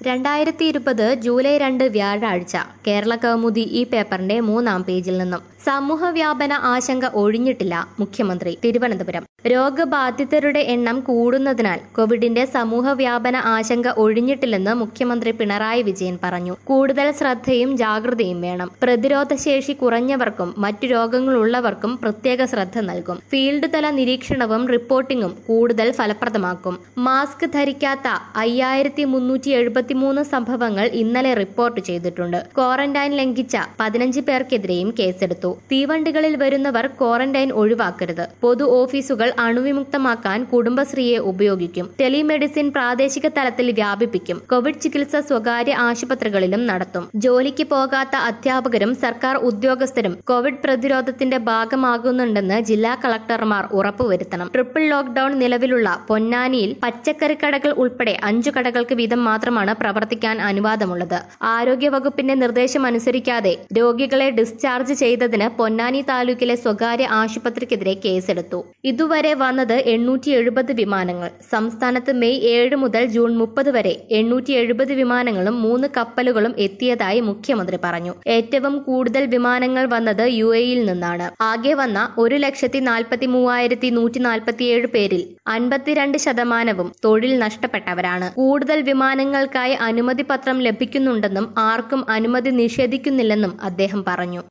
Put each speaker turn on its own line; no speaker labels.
രണ്ടായിരത്തി ഇരുപത് ജൂലൈ രണ്ട് വ്യാഴാഴ്ച കേരള കൗമുദി ഈ പേപ്പറിന്റെ മൂന്നാം പേജിൽ നിന്നും സമൂഹ വ്യാപന ആശങ്ക ഒഴിഞ്ഞിട്ടില്ല മുഖ്യമന്ത്രി തിരുവനന്തപുരം രോഗബാധിതരുടെ എണ്ണം കൂടുന്നതിനാൽ കോവിഡിന്റെ സമൂഹ വ്യാപന ആശങ്ക ഒഴിഞ്ഞിട്ടില്ലെന്ന് മുഖ്യമന്ത്രി പിണറായി വിജയൻ പറഞ്ഞു കൂടുതൽ ശ്രദ്ധയും ജാഗ്രതയും വേണം പ്രതിരോധശേഷി കുറഞ്ഞവർക്കും മറ്റു രോഗങ്ങളുള്ളവർക്കും പ്രത്യേക ശ്രദ്ധ നൽകും ഫീൽഡ് തല നിരീക്ഷണവും റിപ്പോർട്ടിംഗും കൂടുതൽ ഫലപ്രദമാക്കും മാസ്ക് ധരിക്കാത്ത അയ്യായിരത്തി മുന്നൂറ്റി എഴുപത്തിമൂന്ന് സംഭവങ്ങൾ ഇന്നലെ റിപ്പോർട്ട് ചെയ്തിട്ടുണ്ട് ക്വാറന്റൈൻ ലംഘിച്ച പതിനഞ്ച് പേർക്കെതിരെയും കേസെടുത്തു തീവണ്ടികളിൽ വരുന്നവർ ക്വാറന്റൈൻ ഒഴിവാക്കരുത് പൊതു ഓഫീസുകൾ അണുവിമുക്തമാക്കാൻ കുടുംബശ്രീയെ ഉപയോഗിക്കും ടെലിമെഡിസിൻ പ്രാദേശിക തലത്തിൽ വ്യാപിപ്പിക്കും കോവിഡ് ചികിത്സ സ്വകാര്യ ആശുപത്രികളിലും നടത്തും ജോലിക്ക് പോകാത്ത അധ്യാപകരും സർക്കാർ ഉദ്യോഗസ്ഥരും കോവിഡ് പ്രതിരോധത്തിന്റെ ഭാഗമാകുന്നുണ്ടെന്ന് ജില്ലാ കളക്ടർമാർ ഉറപ്പുവരുത്തണം ട്രിപ്പിൾ ലോക്ഡൌൺ നിലവിലുള്ള പൊന്നാനിയിൽ പച്ചക്കറി കടകൾ ഉൾപ്പെടെ അഞ്ചു കടകൾക്ക് വീതം മാത്രമാണ് പ്രവർത്തിക്കാൻ അനുവാദമുള്ളത് ആരോഗ്യവകുപ്പിന്റെ നിർദ്ദേശം അനുസരിക്കാതെ രോഗികളെ ഡിസ്ചാർജ് ചെയ്തതിന് പൊന്നാനി താലൂക്കിലെ സ്വകാര്യ ആശുപത്രിക്കെതിരെ കേസെടുത്തു ഇതുവരെ വന്നത് എണ്ണൂറ്റി എഴുപത് വിമാനങ്ങൾ സംസ്ഥാനത്ത് മെയ് ഏഴ് മുതൽ ജൂൺ മുപ്പത് വരെ എണ്ണൂറ്റി എഴുപത് വിമാനങ്ങളും മൂന്ന് കപ്പലുകളും എത്തിയതായി മുഖ്യമന്ത്രി പറഞ്ഞു ഏറ്റവും കൂടുതൽ വിമാനങ്ങൾ വന്നത് യു എയിൽ നിന്നാണ് ആകെ വന്ന ഒരു ലക്ഷത്തി നാൽപ്പത്തി മൂവായിരത്തി നൂറ്റി നാൽപ്പത്തിയേഴ് പേരിൽ അൻപത്തിരണ്ട് ശതമാനവും തൊഴിൽ നഷ്ടപ്പെട്ടവരാണ് കൂടുതൽ വിമാനങ്ങൾക്കായി അനുമതി പത്രം ലഭിക്കുന്നുണ്ടെന്നും ആർക്കും അനുമതി നിഷേധിക്കുന്നില്ലെന്നും അദ്ദേഹം പറഞ്ഞു